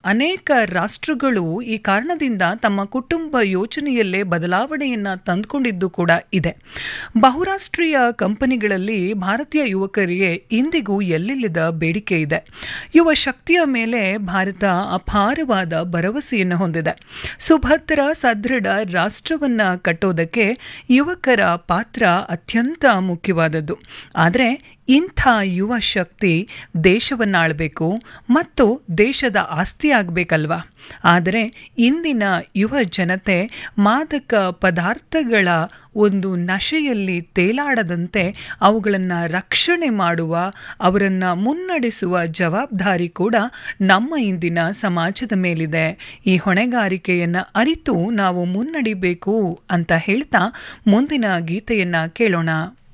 ಅನೇಕ ರಾಷ್ಟ್ರಗಳು ಈ ಕಾರಣದಿಂದ ತಮ್ಮ ಕುಟುಂಬ ಯೋಚನೆಯಲ್ಲೇ ಬದಲಾವಣೆಯನ್ನ ತಂದುಕೊಂಡಿದ್ದು ಕೂಡ ಇದೆ ಬಹುರಾಷ್ಟ್ರೀಯ ಕಂಪನಿಗಳಲ್ಲಿ ಭಾರತೀಯ ಯುವಕರಿಗೆ ಇಂದಿಗೂ ಎಲ್ಲಿಲ್ಲದ ಬೇಡಿಕೆ ಇದೆ ಯುವ ಶಕ್ತಿಯ ಮೇಲೆ ಭಾರತ ಅಪಾರವಾದ ಭರವಸೆಯನ್ನು ಹೊಂದಿದೆ ಸುಭದ್ರ ಸದೃಢ ರಾಷ್ಟ್ರವನ್ನ ಕಟ್ಟೋದಕ್ಕೆ ಯುವಕರ ಪಾತ್ರ ಅತ್ಯಂತ ಮುಖ್ಯವಾದದ್ದು ಆದರೆ ಇಂಥ ಯುವ ಶಕ್ತಿ ದೇಶವನ್ನಾಳಬೇಕು ಮತ್ತು ದೇಶದ ಆಸ್ತಿ ಆಗಬೇಕಲ್ವಾ ಆದರೆ ಇಂದಿನ ಯುವ ಜನತೆ ಮಾದಕ ಪದಾರ್ಥಗಳ ಒಂದು ನಶೆಯಲ್ಲಿ ತೇಲಾಡದಂತೆ ಅವುಗಳನ್ನು ರಕ್ಷಣೆ ಮಾಡುವ ಅವರನ್ನು ಮುನ್ನಡೆಸುವ ಜವಾಬ್ದಾರಿ ಕೂಡ ನಮ್ಮ ಇಂದಿನ ಸಮಾಜದ ಮೇಲಿದೆ ಈ ಹೊಣೆಗಾರಿಕೆಯನ್ನು ಅರಿತು ನಾವು ಮುನ್ನಡಿಬೇಕು ಅಂತ ಹೇಳ್ತಾ ಮುಂದಿನ ಗೀತೆಯನ್ನು ಕೇಳೋಣ